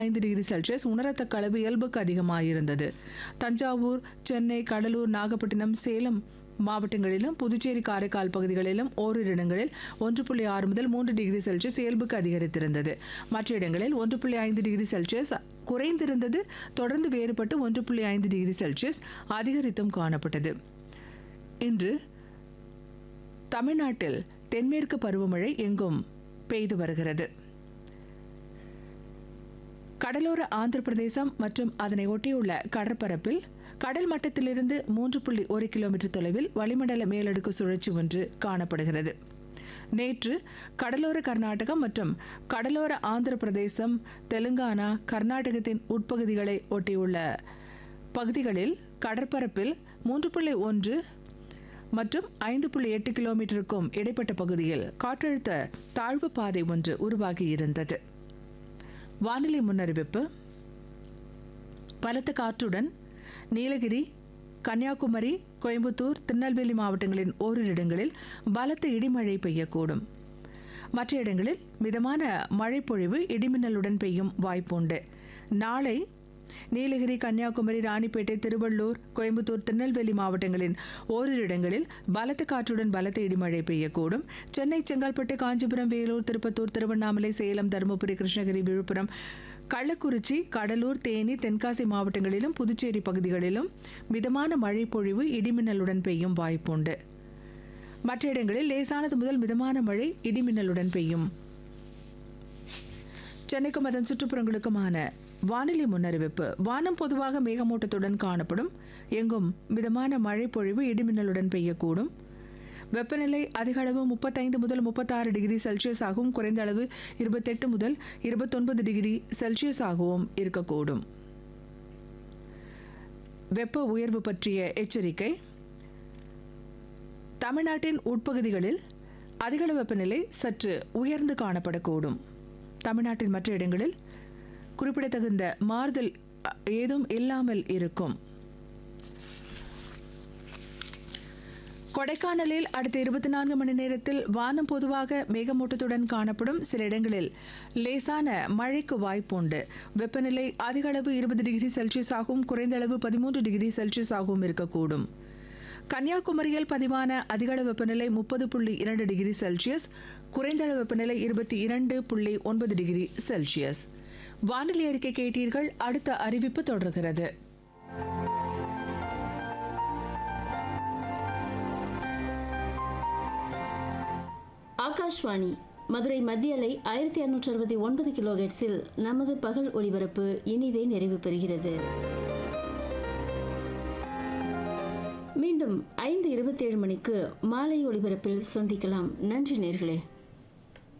ஐந்து degree Celsius உணரத்தக்க அளவு இயல்புக்கு அதிகமாக இருந்தது தஞ்சாவூர் சென்னை கடலூர் நாகப்பட்டினம் சேலம் மாவட்டங்களிலும் புதுச்சேரி காரைக்கால் பகுதிகளிலும் ஓரிரு இடங்களில் ஒன்று புள்ளி ஆறு முதல் மூன்று டிகிரி செல்சியஸ் இயல்புக்கு அதிகரித்திருந்தது மற்ற இடங்களில் ஒன்று புள்ளி ஐந்து டிகிரி செல்சியஸ் குறைந்திருந்தது தொடர்ந்து வேறுபட்டு ஒன்று புள்ளி ஐந்து டிகிரி செல்சியஸ் அதிகரித்தும் காணப்பட்டது இன்று தமிழ்நாட்டில் தென்மேற்கு பருவமழை எங்கும் பெய்து வருகிறது கடலோர ஆந்திர பிரதேசம் மற்றும் அதனை ஒட்டியுள்ள கடற்பரப்பில் கடல் மட்டத்திலிருந்து மூன்று புள்ளி ஒரு கிலோமீட்டர் தொலைவில் வளிமண்டல மேலடுக்கு சுழற்சி ஒன்று காணப்படுகிறது நேற்று கடலோர கர்நாடகம் மற்றும் கடலோர ஆந்திர பிரதேசம் தெலுங்கானா கர்நாடகத்தின் உட்பகுதிகளை ஒட்டியுள்ள பகுதிகளில் கடற்பரப்பில் மூன்று புள்ளி ஒன்று மற்றும் ஐந்து புள்ளி எட்டு கிலோமீட்டருக்கும் இடைப்பட்ட பகுதியில் காற்றழுத்த தாழ்வு பாதை ஒன்று உருவாகி இருந்தது வானிலை முன்னறிவிப்பு பலத்த காற்றுடன் நீலகிரி கன்னியாகுமரி கோயம்புத்தூர் திருநெல்வேலி மாவட்டங்களின் ஓரிரு இடங்களில் பலத்த இடிமழை பெய்யக்கூடும் மற்ற இடங்களில் மிதமான மழைப்பொழிவு இடிமின்னலுடன் பெய்யும் வாய்ப்புண்டு நாளை நீலகிரி கன்னியாகுமரி ராணிப்பேட்டை திருவள்ளூர் கோயம்புத்தூர் திருநெல்வேலி மாவட்டங்களின் ஓரிரு இடங்களில் பலத்த காற்றுடன் பலத்த இடிமழை பெய்யக்கூடும் சென்னை செங்கல்பட்டு காஞ்சிபுரம் வேலூர் திருப்பத்தூர் திருவண்ணாமலை சேலம் தருமபுரி கிருஷ்ணகிரி விழுப்புரம் கள்ளக்குறிச்சி கடலூர் தேனி தென்காசி மாவட்டங்களிலும் புதுச்சேரி பகுதிகளிலும் மிதமான மழை பொழிவு இடிமின்னலுடன் பெய்யும் வாய்ப்புண்டு மற்ற இடங்களில் லேசானது முதல் மிதமான மழை இடிமின்னலுடன் பெய்யும் சென்னைக்கும் அதன் சுற்றுப்புறங்களுக்குமான வானிலை முன்னறிவிப்பு வானம் பொதுவாக மேகமூட்டத்துடன் காணப்படும் எங்கும் மிதமான மழை பொழிவு இடிமின்னலுடன் பெய்யக்கூடும் வெப்பநிலை அதிக அளவு முப்பத்தைந்து முதல் முப்பத்தாறு டிகிரி செல்சியஸ் ஆகவும் குறைந்த அளவு இருபத்தெட்டு முதல் இருபத்தொன்பது டிகிரி செல்சியஸ் ஆகவும் இருக்கக்கூடும் வெப்ப உயர்வு பற்றிய எச்சரிக்கை தமிழ்நாட்டின் உட்பகுதிகளில் அதிகளவு வெப்பநிலை சற்று உயர்ந்து காணப்படக்கூடும் தமிழ்நாட்டின் மற்ற இடங்களில் குறிப்பிடத்தகுந்த மாறுதல் அ, ஏதும் இல்லாமல் இருக்கும் கொடைக்கானலில் அடுத்த இருபத்தி நான்கு மணி நேரத்தில் வானம் பொதுவாக மேகமூட்டத்துடன் காணப்படும் சில இடங்களில் லேசான மழைக்கு வாய்ப்புண்டு வெப்பநிலை அதிக அளவு இருபது டிகிரி செல்சியஸ் ஆகவும் குறைந்த அளவு பதிமூன்று டிகிரி செல்சியஸ் ஆகவும் இருக்கக்கூடும் கன்னியாகுமரியில் பதிவான அதிகளவு வெப்பநிலை முப்பது புள்ளி இரண்டு டிகிரி செல்சியஸ் குறைந்த அளவு வெப்பநிலை இருபத்தி இரண்டு புள்ளி ஒன்பது டிகிரி செல்சியஸ் வானிலை அறிக்கை கேட்டீர்கள் அடுத்த அறிவிப்பு தொடர்கிறது ஆகாஷ்வாணி மதுரை மத்திய அலை ஆயிரத்தி இரநூற்றி அறுபத்தி ஒன்பது கிலோ ஹெர்ட்ஸில் நமது பகல் ஒளிபரப்பு இனிதே நிறைவு பெறுகிறது மீண்டும் ஐந்து இருபத்தேழு மணிக்கு மாலை ஒளிபரப்பில் சந்திக்கலாம் நன்றி நேர்களே